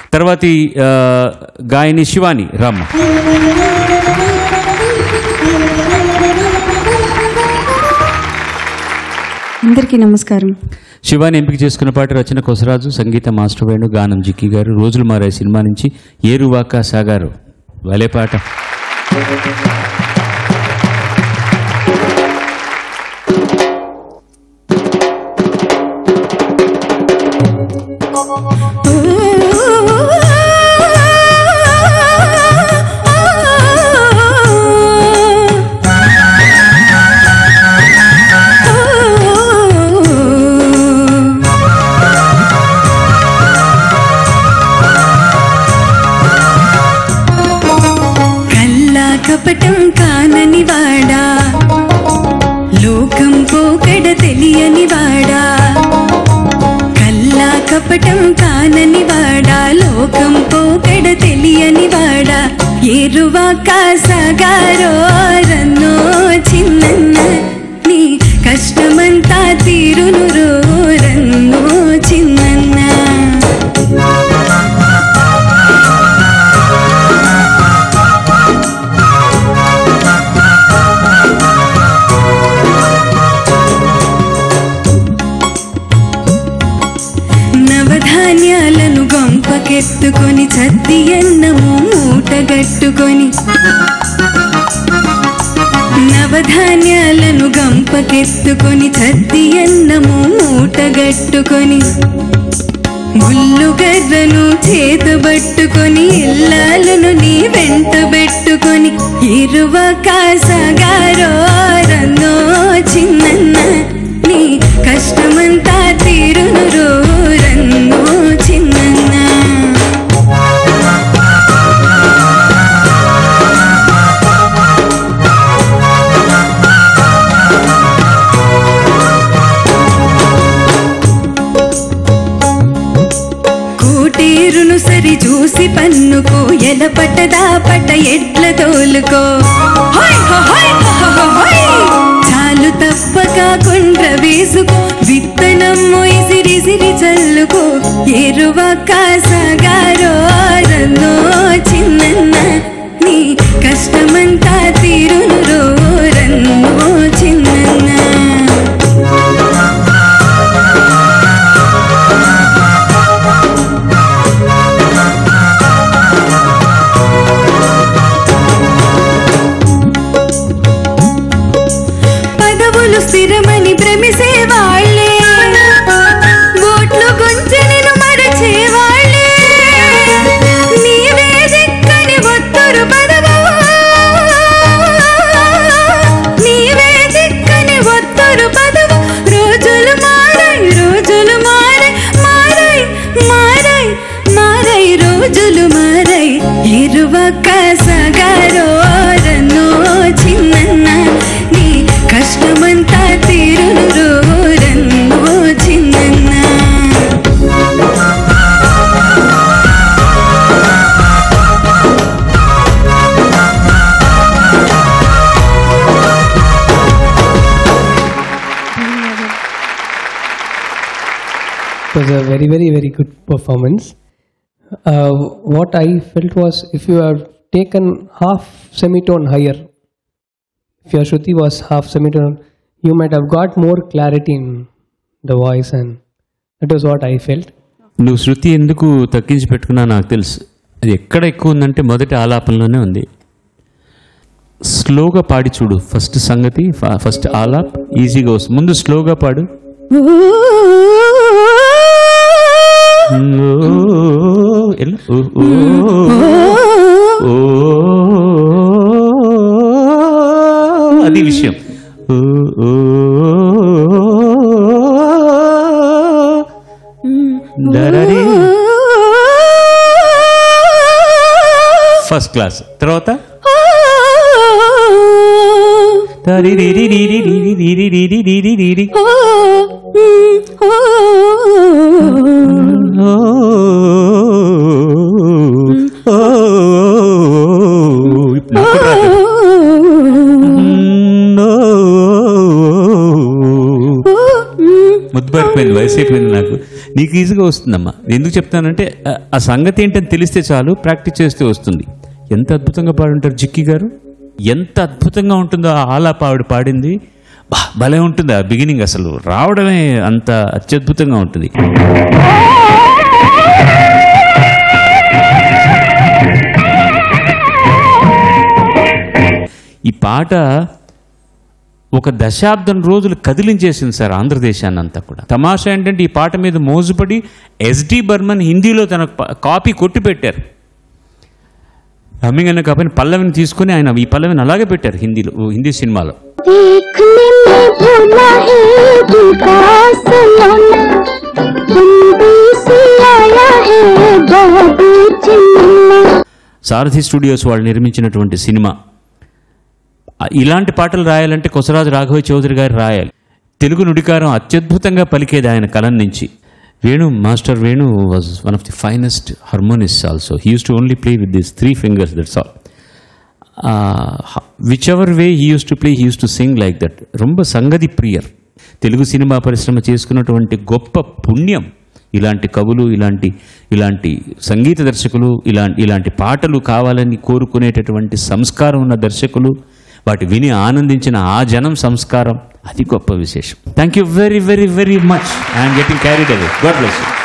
తర్వాతి ఆ, గాయని శివాని రామ్మ అందరికీ నమస్కారం శివాని ఎంపిక చేసుకున్న పాట రచన కొసరాజు సంగీత మాస్టర్ వేణు గానం జిక్కి గారు రోజులు మారే సినిమా నుంచి ఏరువాక సాగారు భలే పాట కల్లా కపటం కానని వాడా లోకం పోకడ తెలియని వాడా కల్లా కపటం కానని వాడా లోకం పోకడ తెలియని వాడా ఏరువా కాసగారో రన్నో చిన్నన్న నీ కష్టమంతా తీరును రో రన్నో చిన్నన్న నవధాన్యాలను గంపకెత్తుకొని చద్ది ఎన్నము మూటగట్టుకొని నవధాన్యాలను గంపకెత్తుకొని చద్ది ఎన్నము మూటగట్టుకొని ముల్లుగర్రను చేతబట్టుకొని ఇల్లాలను నీ వెంట పెట్టుకొని ఇరువ కాసగారో రన్నో చిన్నన్న నీ కష్టమంతా తీరును రో రన్నో చిన్నన్న కోటేరును సరి చూసి పన్నుకో ఎల పట్టదా పట ఎడ్ల తోలుకో హోయ్ హో హోయ్ హో హో హో హోయ్. చాలు తప్పక కొండ్ర వేసుకో విత్తనమ్ము ఇసిరిసిరి చల్లుకో ఎరువ కాసగారో రన్నో చిన్నన్న నీ కష్టమంతా తీరును రో రన్నో చిన్నన్న పదవులు స్థిరమని భ్రమిసే వాళ్ళే ఓట్లు కొంచెను మరచే వాళ్ళే నీవే దిక్కని ఒత్తురు పదవు నీవే దిక్కని ఒత్తురు పదవు రోజులు మారై రోజులు మారై మారై మారై మారై రోజులు మారై ఇరువ కసగారో రన్నో చిన్నన్న నీ కష్టమంతా తీరును రో రన్నో చిన్నన్న It was a very, very, very good performance. Uh, what I felt was if you have taken half semitone higher, if your Shruti was half semitone, you might have got more clarity in the voice, and that was what I felt. నువ్వు శృతి ఎందుకు తగ్గించి పెట్టుకున్నా నాకు తెలుసు అది ఎక్కడ ఎక్కువ ఉందంటే మొదటి ఆలాపనలోనే ఉంది స్లోగా పాడి చూడు ఫస్ట్ సంగతి ఫ- ఫస్ట్ ఆలాప్ ఈజీగా వస్తుంది ముందు స్లోగా పాడు ఓ, ఎలా? ఓ, ఓ, ఓ, అది విషయం ఓ, ఓ, దరరి. ఫస్ట్ క్లాస్ తర్వాత తరిరిరిరిరిరిరిరిరిరిరిరిరి. ఓ, ఓ, ఇప్పుడు నాకు కూడా రాదు. మ్మ్, ఓ. ముద్దు పారిపోయింది వయసు రిలాక్స్ అయిపోయింది నాకు నీకు ఈజీగా వస్తుందమ్మా ఎందుకు చెప్తానంటే ఆ- ఆ సంగతి ఏంటని తెలిస్తే చాలు ప్రాక్టీస్ చేస్తే వస్తుంది ఎంత అద్భుతంగా పాడుంటారు జిక్కి గారు ఎంత అద్భుతంగా ఉంటుందో ఆ ఆలాప ఆవిడ పాడింది బా భలే ఉంటుంది ఆ బిగినింగ్ అసలు రావడమే అంత అత్యద్భుతంగా ఉంటుంది ఈ పాట ఒక దశాబ్దం రోజులు కదిలించేసింది సార్ ఆంధ్రదేశాన్ని అంతా కూడా తమాషా ఏంటంటే ఈ పాట మీద మోజుపడి ఎస్డి బర్మన్ హిందీలో తన ప- కాపీ కొట్టి పెట్టారు హమ్మింగ్ అనే కాపీని పల్లవిని తీసుకుని ఆయన ఈ పల్లవిని అలాగే పెట్టారు హిందీలో హిందీ సినిమాలో देखने में भूला है दिल का सलोना बंदी से आया है बाबू चिन्ना సారథి స్టూడియోస్ వాళ్ళు నిర్మించినటువంటి సినిమా ఆ, ఇలాంటి పాటలు రాయాలంటే కొసరాజు రాఘవ చౌదరి గారు రాయాలి తెలుగు నుడికారం అత్యద్భుతంగా పలికేది ఆయన కలం నుంచి Venu master Venu was one of the finest harmonists also he use to only play with this three fingers that's all whichever way he use to play he use to sing like that రొంబ సంగతి ప్రియర్ Telugu cinema పరిశ్రమ చేసుకున్నటువంటి గొప్ప పుణ్యం ఇలాంటి కవులు ఇలాంటి ఇలాంటి సంగీత దర్శకులు ఇలాంటి ఇలాంటి పాటలు కావాలని కోరుకునేటటువంటి సంస్కారం ఉన్న దర్శకులు వాటి విని ఆనందించిన ఆ జనం సంస్కారం అది గొప్ప విశేషం thank you very very very much I'm getting carried away God bless you